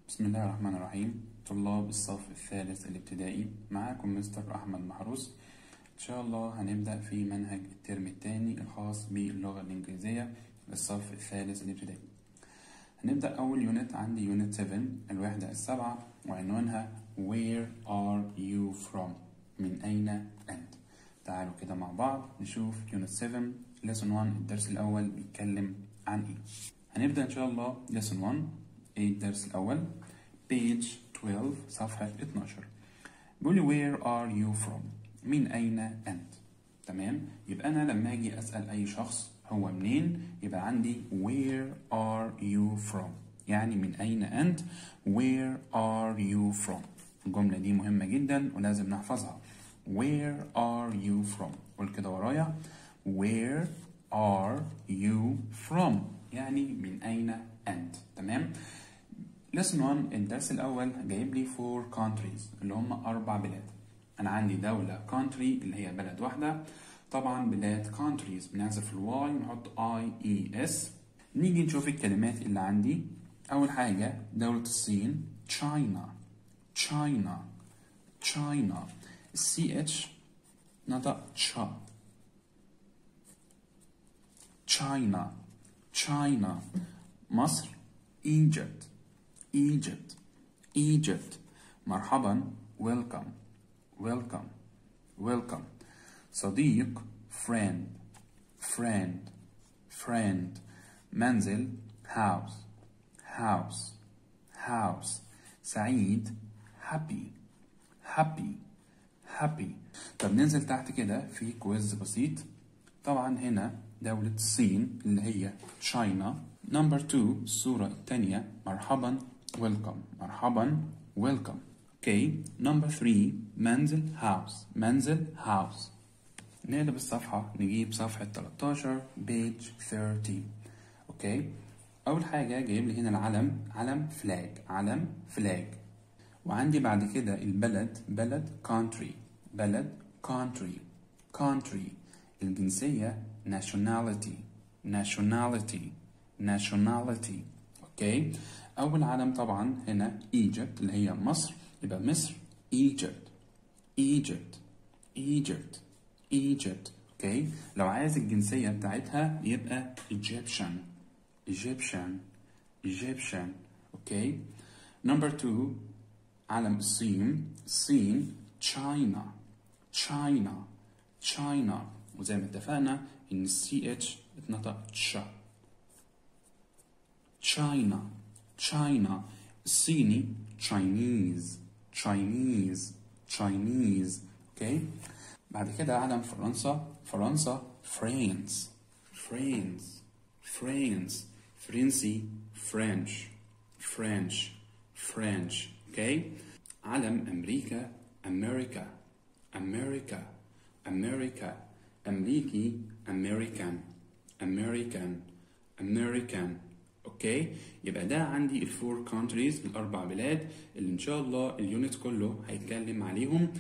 بسم الله الرحمن الرحيم طلاب الصف الثالث الابتدائي معاكم مستر أحمد محروس إن شاء الله هنبدأ في منهج الترم الثاني الخاص باللغة الإنجليزية للصف الثالث الابتدائي هنبدأ أول يونت عندي يونت 7 الوحدة السابعة وعنوانها Where are you from من أين أنت تعالوا كده مع بعض نشوف يونت 7 lesson 1 الدرس الأول بيتكلم عن إيه هنبدأ إن شاء الله lesson 1 إيه الدرس الأول page 12 صفحة 12 بيقول لي where are you from من أين أنت تمام يبقى أنا لما أجي أسأل أي شخص هو منين يبقى عندي where are you from يعني من أين أنت where are you from الجملة دي مهمة جدا ولازم نحفظها where are you from قول كده ورايا where are you from يعني من أين أنت تمام lesson 1 الدرس الأول جايب لي four countries اللي هم أربع بلاد أنا عندي دولة country اللي هي بلد واحدة طبعا بلاد countries بنحذف الواي ونحط I E S نيجي نشوف الكلمات اللي عندي أول حاجة دولة الصين China China China السي اتش نطق تشا China China مصر Egypt Egypt Egypt مرحبا welcome welcome welcome صديق friend friend friend منزل house house house سعيد happy happy happy طب ننزل تحت كده في كويز بسيط طبعا هنا دولة الصين اللي هي China نمبر 2 الصورة الثانية مرحبا welcome مرحبا welcome اوكي نمبر 3 منزل house منزل house نقلب الصفحة نجيب صفحة 13 page 13 اوكي أول حاجة جايب لي هنا العلم علم فلاج علم فلاج وعندي بعد كده البلد بلد country بلد country country الجنسية nationality nationality nationality اوكي اول علم طبعا هنا Egypt اللي هي مصر يبقى مصر Egypt Egypt Egypt Egypt اوكي لو عايز الجنسية بتاعتها يبقى Egyptian Egyptian Egyptian اوكي نمبر 2 علم الصين الصين China China China وزي ما اتفقنا ان السي اتش اتنطق تشا China China الصيني Chinese Chinese Chinese اوكي بعد كده علم فرنسا فرنسا France France France فرنسي French French French اوكي علم امريكا امريكا امريكا امريكا امريكي American American American اوكي يبقى ده عندي الفور كونتريز الاربع بلاد اللي ان شاء الله اليونت كله هيتكلم عليهم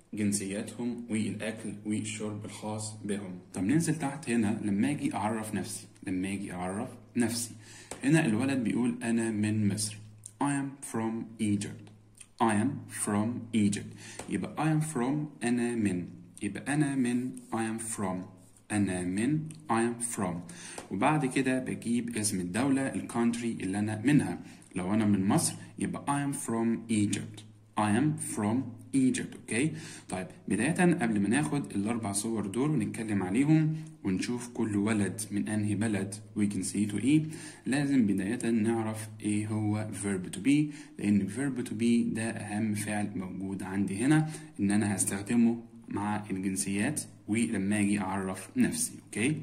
جنسياتهم والاكل والشرب الخاص بهم طب ننزل تحت هنا لما اجي اعرف نفسي لما اجي اعرف نفسي هنا الولد بيقول انا من مصر I am from Egypt I am from Egypt يبقى I am from انا من يبقى انا من I am from أنا من I am from وبعد كده بجيب اسم الدولة الكونتري اللي أنا منها لو أنا من مصر يبقى I am from Egypt I am from Egypt أوكي طيب بداية قبل ما ناخد الأربع صور دول ونتكلم عليهم ونشوف كل ولد من أنهي بلد وجنسيته إيه لازم بداية نعرف إيه هو verb to be لأن verb to be ده أهم فعل موجود عندي هنا إن أنا هستخدمه مع الجنسيات ولما اجي اعرف نفسي اوكي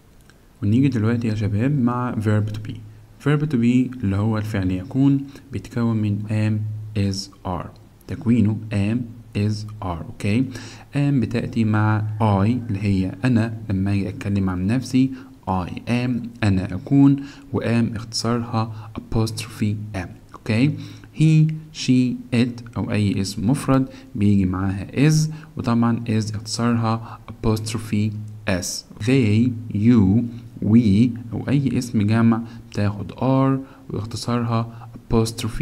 ونيجي دلوقتي يا شباب مع verb to be verb to be اللي هو الفعل يكون بيتكون من am is are تكوينه am is are اوكي am بتأتي مع I اللي هي أنا لما أجي أتكلم عن نفسي I am أنا أكون و am اختصارها apostrophe am اوكي he she it أو أي اسم مفرد بيجي معاها is وطبعا is اختصارها apostrophe s they you we أو أي اسم جمع بتاخد r واختصارها apostrophe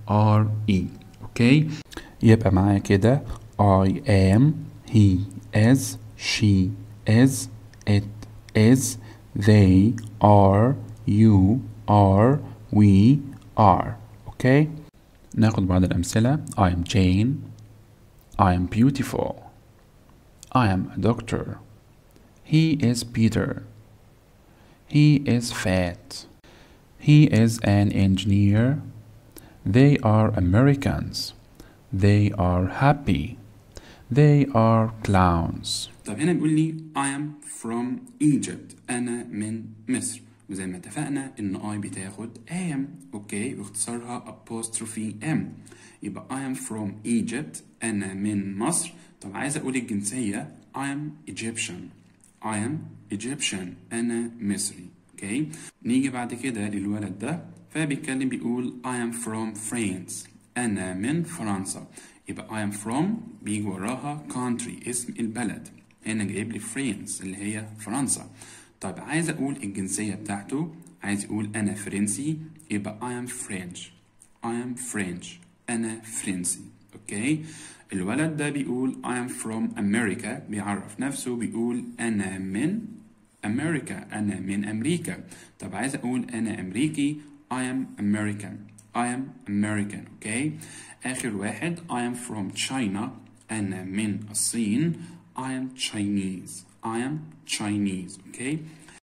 R E اوكي يبقى معايا كده I am he is she is it is they are you are we are اوكي ناخد بعض الأمثلة I am Jane I am beautiful I am a doctor He is Peter He is fat He is an engineer They are Americans They are happy They are clowns طب هنا بيقول لي I am from Egypt أنا من مصر وزي ما اتفقنا إن I بتاخد am أوكي واختصارها apostrophe M يبقى I am from Egypt أنا من مصر طب عايز أقول الجنسية I am Egyptian I am Egyptian أنا مصري أوكي نيجي بعد كده للولد ده فبيتكلم بيقول I am from France أنا من فرنسا يبقى I am from بيجي وراها country اسم البلد هنا جايب لي فرانس اللي هي فرنسا طيب عايز أقول الجنسية بتاعته عايز يقول أنا فرنسي يبقى I am French I am French أنا فرنسي أوكي الولد ده بيقول I am from America بيعرف نفسه بيقول أنا من أمريكا أنا من أمريكا طب عايز أقول أنا أمريكي I am American I am American أوكي آخر واحد I am from China أنا من الصين I am Chinese I am Chinese okay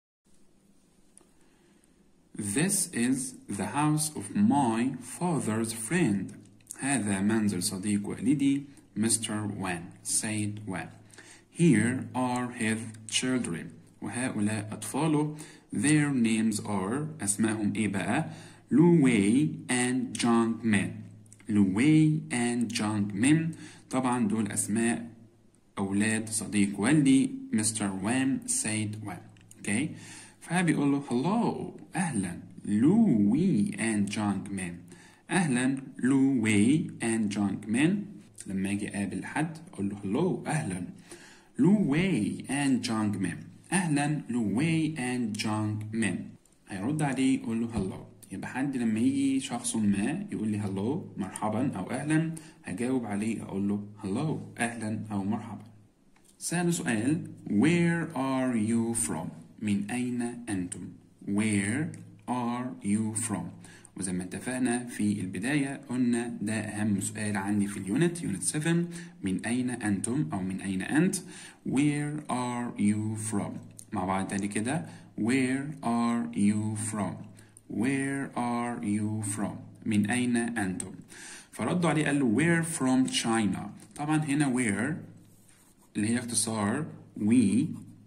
This is the house of my father's friend هذا منزل صديق والدي Mr. Wan said Wan Here are his children وهؤلاء أطفاله Their names are أسمائهم إيه بقى Lu Wei and Zhang Min Lu Wei and Zhang Min طبعا دول أسماء أولاد صديق والدي مستر وان سيد وان اوكي فبيقول له hello أهلا لو وي and جانج مين أهلا لو وي and جانج مين لما أجي أقابل حد أقول له hello أهلا لو وي and جانج مين أهلا لو وي and جانج مين هيرد عليه يقول له hello يبقى حد لما يجي شخص ما يقول لي hello مرحبا أو أهلا هجاوب عليه أقول له hello أهلا أو مرحبا سأل سؤال Where are you from؟ من أين أنتم؟ Where are you from؟ وزي ما اتفقنا في البداية قلنا ده أهم سؤال عندي في اليونت يونت 7 من أين أنتم أو من أين أنت Where are you from؟ مع بعض تاني كده Where are you from؟ Where are you from؟ من أين أنتم؟ فردوا عليه قال له Where from China؟ طبعا هنا where اللي هي اختصار we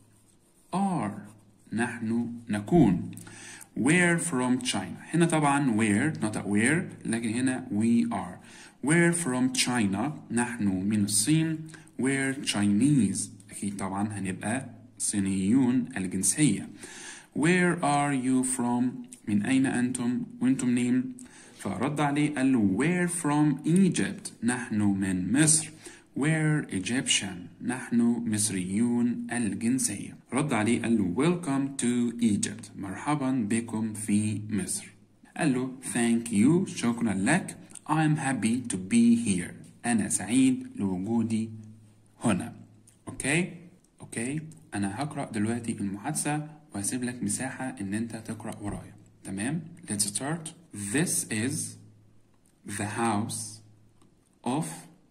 are نحن نكون where from China هنا طبعا where not a where لكن هنا we are where from China نحن من الصين where Chinese أكيد طبعا هنبقى صينيون الجنسية where are you from من أين أنتم وأنتم منين فرد عليه قال له where from Egypt نحن من مصر We're Egyptian نحن مصريون الجنسية رد عليه قال له Welcome to Egypt مرحبا بكم في مصر قال له Thank you شكرا لك I'm happy to be here أنا سعيد لوجودي هنا أوكي أوكي أنا هقرأ دلوقتي المحادثة وهسيب لك مساحة إن أنت تقرأ ورايا تمام Let's start This is the house of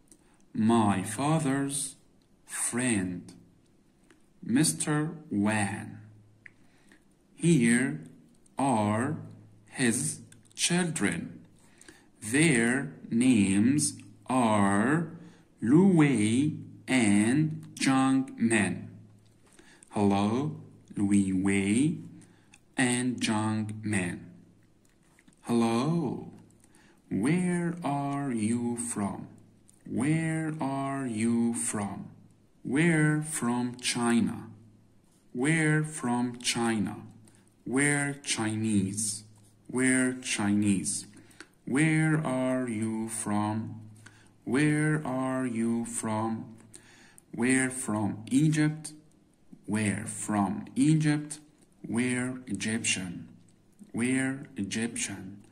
my father's friend, Mr. Wan. Here are his children. Their names are Lu Wei and Zhang Men. Hello, Louis Wei and Zhang Men. Hello, where are you from? Where are you from? Where from China? Where from China? Where Chinese? Where Chinese? Where are you from? Where are you from? Where from Egypt? Where from Egypt? Where Egyptian? Where Egyptian?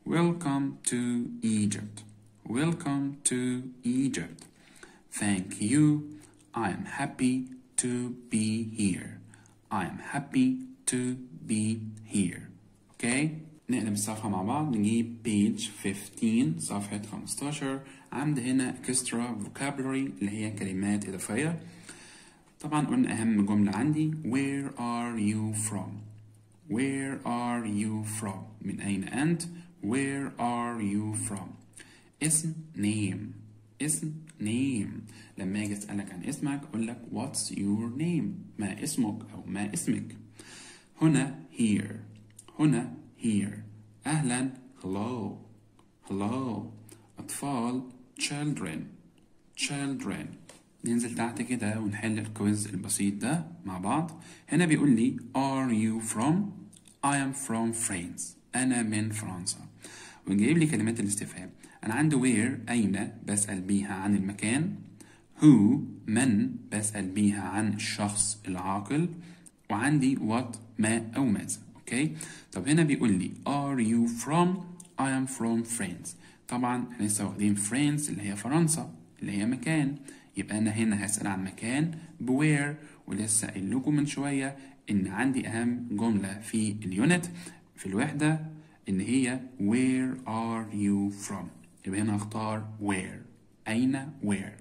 welcome to Egypt welcome to Egypt thank you I am happy to be here I am happy to be here okay نقلب الصفحة مع بعض نجيب page 15 صفحة 15 عند هنا extra vocabulary اللي هي كلمات إضافية طبعا قلنا أهم جملة عندي where are you from where are you from من أين أنت where are you from اسم name اسم name لما أجي أسألك عن اسمك أقول لك what's your name ما اسمك أو ما اسمك هنا here هنا here أهلا hello hello أطفال children children ننزل تحت كده ونحل الكويز البسيط ده مع بعض هنا بيقول لي are you from I am from France أنا من فرنسا وجايب لي كلمات الاستفهام أنا عندي where أين بسأل بيها عن المكان who من بسأل بيها عن الشخص العاقل وعندي what ما أو ماذا أوكي طب هنا بيقول لي are you from I am from France طبعا احنا لسه واخدين فرانس اللي هي فرنسا اللي هي مكان يبقى أنا هنا هسأل عن مكان بوير ولسه قايل لكم من شوية إن عندي أهم جملة في اليونت في الوحدة إن هي where are you from يبقى هنا هختار where أين where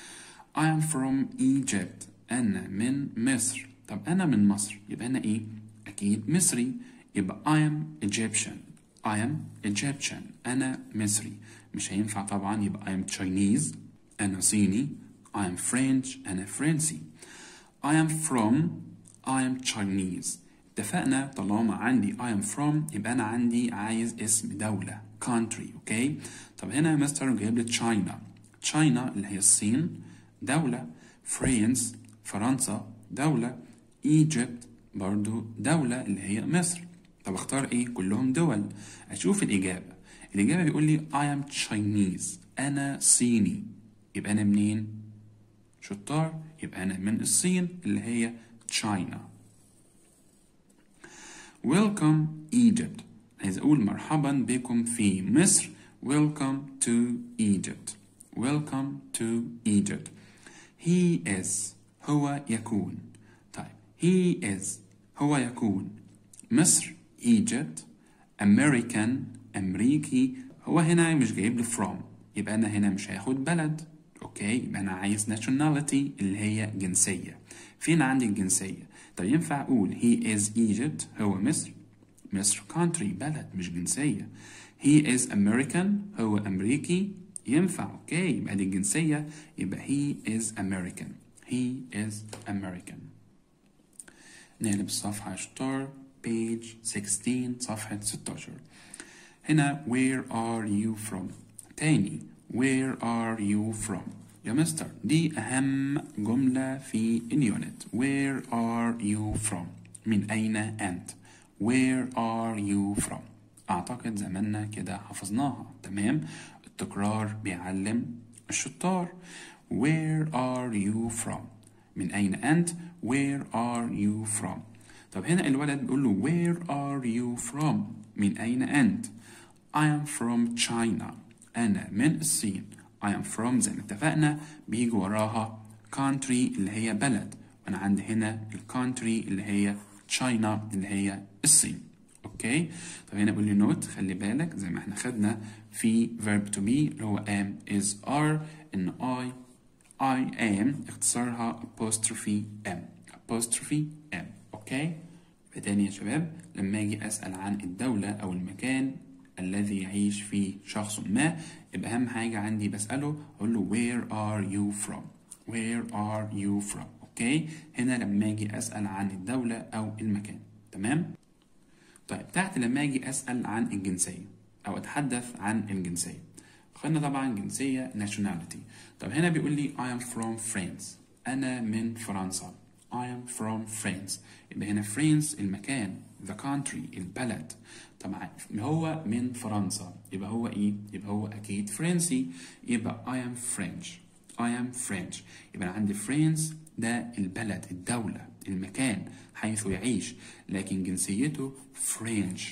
I am from Egypt أنا من مصر طب أنا من مصر يبقى أنا إيه؟ أكيد مصري يبقى I am Egyptian I am Egyptian أنا مصري مش هينفع طبعا يبقى I am Chinese أنا صيني I am French أنا فرنسي I am from I am Chinese اتفقنا طالما عندي I am from يبقى أنا عندي عايز اسم دولة country أوكي طب هنا مستر جايب لي China China اللي هي الصين دولة فرانس فرنسا دولة Egypt برضو دولة اللي هي مصر طب اختار ايه كلهم دول اشوف الاجابة الاجابة بيقول لي I am Chinese انا صيني يبقى انا منين شطار يبقى انا من الصين اللي هي China Welcome Egypt عايز اقول مرحبا بكم في مصر Welcome to Egypt Welcome to Egypt He is هو يكون طيب he is هو يكون مصر Egypt American أمريكي هو هنا مش جايب لي from يبقى أنا هنا مش هاخد بلد أوكي يبقى أنا عايز nationality اللي هي جنسية فين عندي الجنسية طب ينفع أقول he is Egypt هو مصر مصر country بلد مش جنسية he is American هو أمريكي ينفع أوكي يبقى دي الجنسية يبقى he is American he is American نقلب الصفحة شطار page 16 صفحة 16 هنا where are you from تاني where are you from يا مستر دي أهم جملة في اليونت where are you from من أين أنت where are you from أعتقد زماننا كده حفظناها تمام التكرار بيعلم الشطار where are you from من أين أنت where are you from طب هنا الولد بيقول له where are you from من أين أنت I am from China أنا من الصين I am from زي ما اتفقنا بيجي وراها country اللي هي بلد وأنا عندي هنا الكونتري اللي هي China اللي هي الصين اوكي طب هنا بيقول لي نوت خلي بالك زي ما احنا خدنا في verb to be اللي هو am is are ان I I am اختصارها apostrophe am apostrophe am اوكي فتاني يا شباب لما اجي اسال عن الدوله او المكان الذي يعيش فيه شخص ما يبقى اهم حاجه عندي بساله اقول له where are you from where are you from اوكي هنا لما اجي اسال عن الدوله او المكان تمام طيب تحت لما اجي اسال عن الجنسيه او اتحدث عن الجنسيه خدنا طبعا جنسيه nationality طب هنا بيقول لي I am from France انا من فرنسا I am from France يبقى هنا France المكان the country البلد طبعا هو من فرنسا يبقى هو ايه يبقى هو اكيد فرنسي يبقى I am French I am French يبقى أنا عندي فرنس ده البلد الدولة المكان حيث يعيش لكن جنسيته فرنش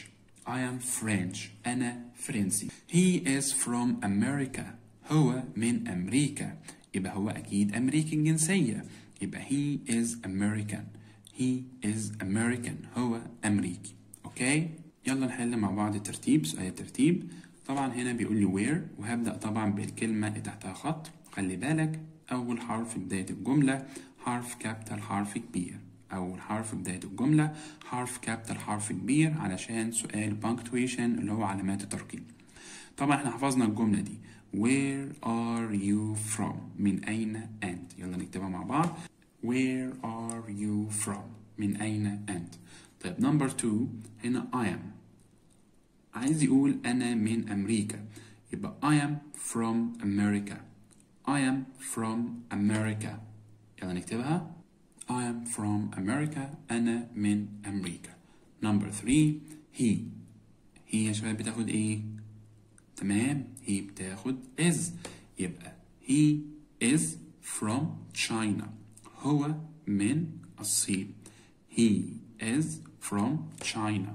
I am French أنا فرنسي He is from America هو من أمريكا يبقى هو أكيد أمريكي الجنسية يبقى he is American he is American هو أمريكي أوكي يلا نحل مع بعض الترتيب سؤال الترتيب طبعا هنا بيقول لي where وهبدأ طبعا بالكلمة اللي تحتها خط خلي بالك أول حرف في بداية الجملة حرف كابيتال حرف كبير أول حرف في بداية الجملة حرف كابيتال حرف كبير علشان سؤال punctuation اللي هو علامات الترقيم طبعا احنا حفظنا الجملة دي Where are you from من أين أنت يلا نكتبها مع بعض Where are you from من أين أنت طيب نمبر 2 هنا I am عايز يقول أنا من أمريكا يبقى I am from America I am from America يلا نكتبها I am from America أنا من أمريكا نمبر 3 he هي يا شباب بتاخد إيه؟ تمام هي بتاخد is يبقى he is from China هو من الصين he is from China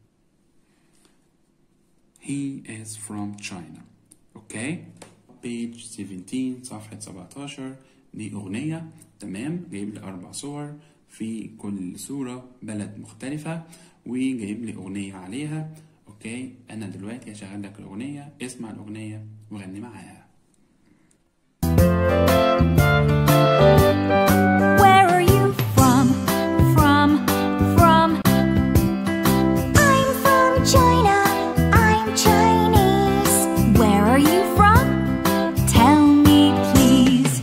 he is from China اوكي page 17 صفحة 17 دي أغنية تمام جايب لي أربع صور في كل صورة بلد مختلفة وجايب لي أغنية عليها اوكي انا دلوقتي هشغل لك الاغنيه اسمع الاغنيه وغني معاها Where are you from? From, from. I'm from China. I'm Chinese. Where are you from? Tell me, please.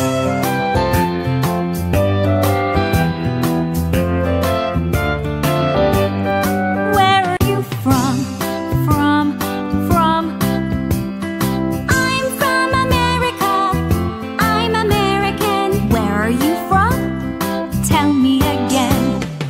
Where are you from? From, from. I'm from America. I'm American. Where are you from? Tell me again.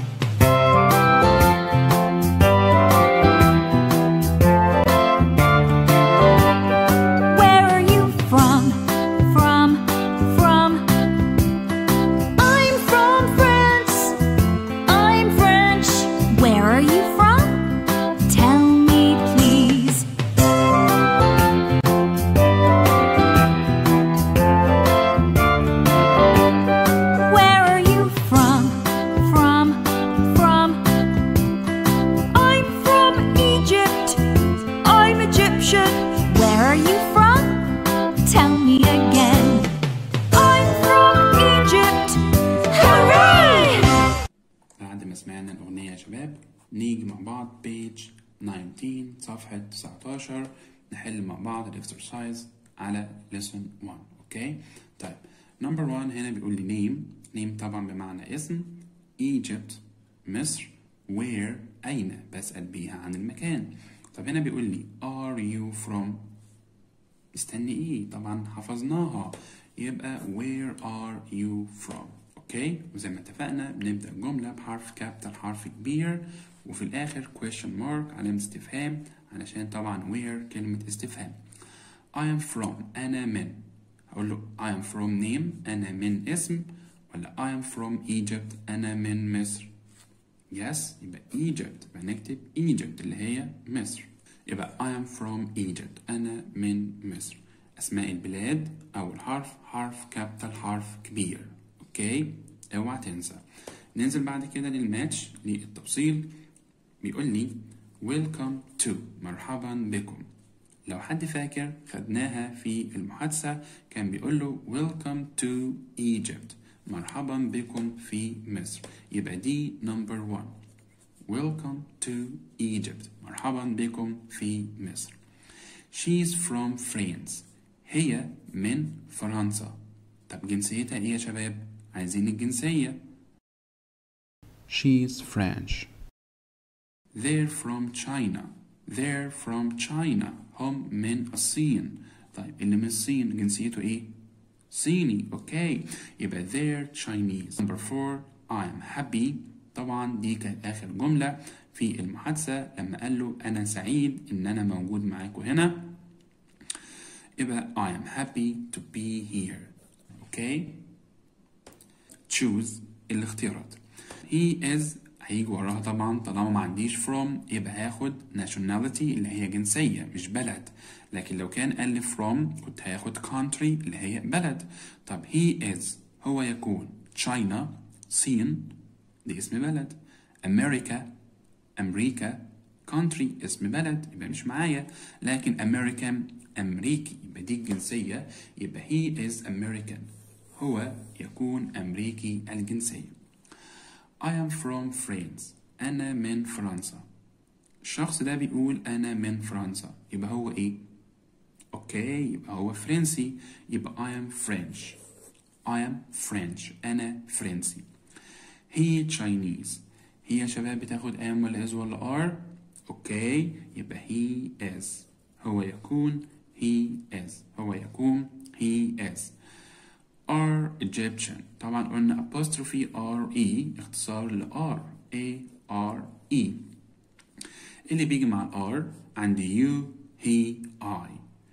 Where are you from? From, from. I'm from France. I'm French. Where are you from? Tell me, please. Where are you from? From, from. I'm from Egypt. I'm Egyptian. Where are you from? Tell me again. I'm from Egypt. Hooray! بعد ما سمعنا الاغنيه يا شباب نيجي مع بعض page 19 صفحه 19 نحل مع بعض الاكسرسايز على lesson 1 اوكي طيب نمبر 1 هنا بيقول لي name name طبعا بمعنى اسم Egypt مصر where أين بسأل بيها عن المكان طب هنا بيقول لي are you from مستني ايه طبعا حفظناها يبقى where are you from اوكي وزي ما اتفقنا بنبدأ الجملة بحرف كابيتال حرف كبير وفي الآخر question mark علامة استفهام علشان طبعا where كلمة استفهام I am from أنا من هقول له I am from name أنا من اسم ولا I am from Egypt أنا من مصر yes يبقى Egypt يبقى نكتب Egypt اللي هي مصر يبقى I am from Egypt أنا من مصر أسماء البلاد أول حرف حرف كابيتال حرف كبير أوكي اوعى تنسى ننزل بعد كده للماتش للتفصيل بيقول لي welcome to مرحبا بكم لو حد فاكر خدناها في المحادثة كان بيقول له welcome to Egypt مرحبا بكم في مصر يبقى دي number one welcome to Egypt مرحبا بكم في مصر she's from France هي من فرنسا طب جنسيتها ايه يا شباب عايزين الجنسية she's French They're from China. They're from China. هم من الصين. طيب اللي من الصين جنسيته ايه؟ صيني. اوكي. يبقى they're Chinese. Number four. I'm happy. طبعا دي كانت آخر جملة في المحادثة لما قال له أنا سعيد إن أنا موجود معاكم هنا. يبقى I am happy to be here. اوكي. choose الاختيارات. He is هيجي وراها طبعا طالما ما عنديش from يبقى هاخد nationality اللي هي جنسية مش بلد لكن لو كان قال لي from كنت هاخد country اللي هي بلد طب he is هو يكون China صين دي اسم بلد أمريكا أمريكا country اسم بلد يبقى مش معايا لكن American أمريكي يبقى دي الجنسية يبقى he is American هو يكون أمريكي الجنسية I am from France أنا من فرنسا الشخص ده بيقول أنا من فرنسا يبقى هو إيه؟ أوكي يبقى هو فرنسي يبقى I am French I am French أنا فرنسي هي Chinese هي يا شباب بتاخد am ولا is ولا are أوكي يبقى he is هو يكون he is هو يكون he is are Egyptian طبعا قلنا apostrophe R E اختصار ل R A R E اللي بيجي مع ال R عندي you he I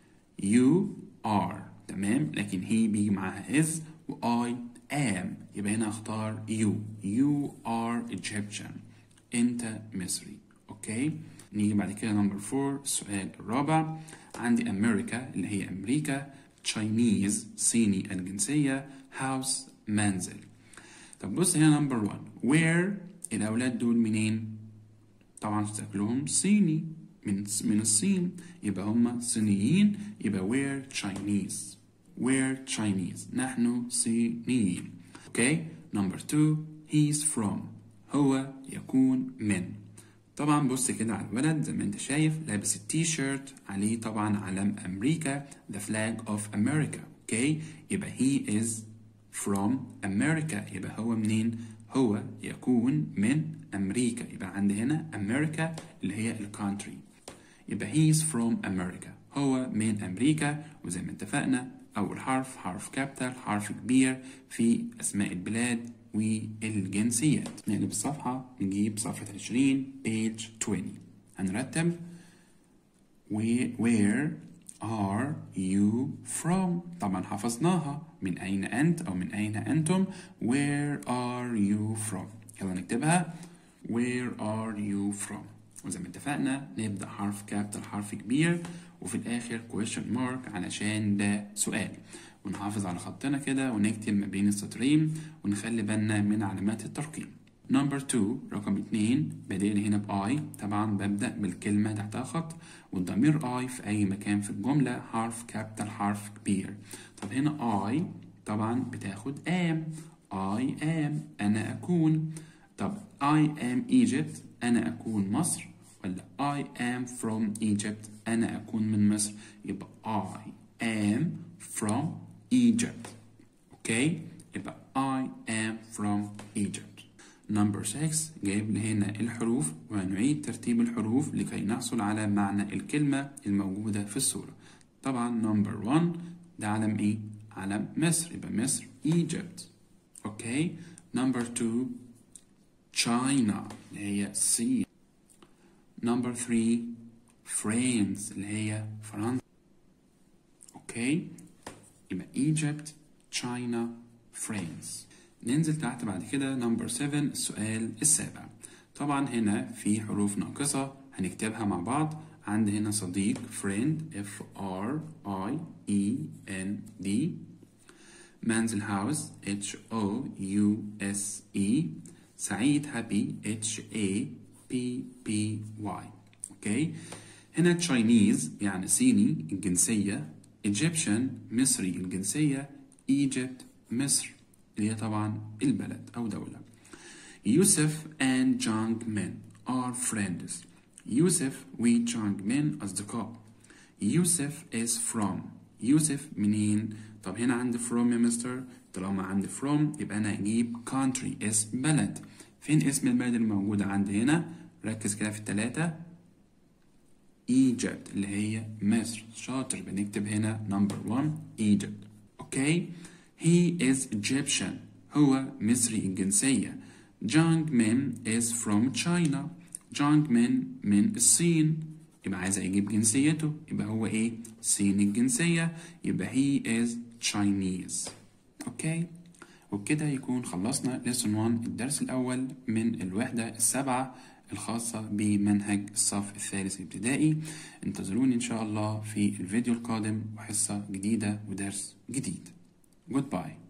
you are تمام لكن he بيجي معاها is و I am يبقى هنا اختار you you are Egyptian انت مصري اوكي نيجي بعد كده نمبر 4 السؤال الرابع عندي امريكا اللي هي امريكا تشاينيز صيني الجنسية هاوس منزل طب بص هنا نمبر 1 وير الأولاد دول منين؟ طبعا شكلهم صيني من من الصين يبقى هم صينيين يبقى وير تشاينيز وير تشاينيز نحن صينيين اوكي نمبر 2 he's from هو يكون من طبعا بص كده على الولد زي ما انت شايف لابس التي شيرت عليه طبعا علم امريكا the flag of America اوكي يبقى he is from America يبقى هو منين هو يكون من امريكا يبقى عندي هنا امريكا اللي هي الكونتري يبقى he is from America هو من امريكا وزي ما اتفقنا اول حرف حرف كابيتال حرف كبير في اسماء البلاد والجنسيات نقلب الصفحة نجيب صفحة 20 page 20 هنرتب where are you from طبعا حفظناها من أين أنت أو من أين أنتم where are you from يلا نكتبها where are you from وزي ما اتفقنا نبدأ حرف كابيتال حرف كبير وفي الآخر question mark علشان ده سؤال ونحافظ على خطنا كده ونكتب ما بين السطرين ونخلي بالنا من علامات الترقيم نمبر 2 رقم 2 بادئ هنا باي طبعا ببدأ بالكلمة تحتها خط والضمير اي في أي مكان في الجملة حرف كابيتال حرف كبير طب هنا اي طبعا بتاخد am I am أنا أكون طب I am Egypt أنا أكون مصر ولا I am from Egypt أنا أكون من مصر يبقى I am from Egypt اوكي يبقى I am from Egypt نمبر 6 جايب لي هنا الحروف وهنعيد ترتيب الحروف لكي نحصل على معنى الكلمة الموجودة في الصورة طبعا نمبر 1 ده علم ايه؟ علم مصر يبقى مصر Egypt اوكي نمبر 2 China اللي هي الصين نمبر 3 France اللي هي فرنسا اوكي يبقى Egypt China France ننزل تحت بعد كده نمبر 7 السؤال السابع طبعا هنا في حروف ناقصة هنكتبها مع بعض عندي هنا صديق friend F R I E N D منزل هاوس H O U S E سعيد happy H A P P Y اوكي هنا Chinese يعني صيني الجنسية Egyptian مصري الجنسية Egypt مصر اللي هي طبعا البلد أو دولة يوسف and Jang Min are friends يوسف و Jang Min أصدقاء يوسف is from يوسف منين؟ طب هنا عندي from يا مستر طالما عندي from يبقى أنا أجيب country اسم بلد فين اسم البلد الموجودة عندي هنا؟ ركز كده في التلاتة Egypt اللي هي مصر شاطر بنكتب هنا number one Egypt اوكي he is Egyptian هو مصري الجنسية Jang Min is from China Jang Min من الصين يبقى عايز اجيب جنسيته يبقى هو ايه صيني الجنسية يبقى he is Chinese اوكي وبكده يكون خلصنا lesson 1 الدرس الأول من الوحدة السابعة الخاصة بمنهج الصف الثالث الابتدائي انتظروني إن شاء الله في الفيديو القادم وحصة جديدة ودرس جديد Goodbye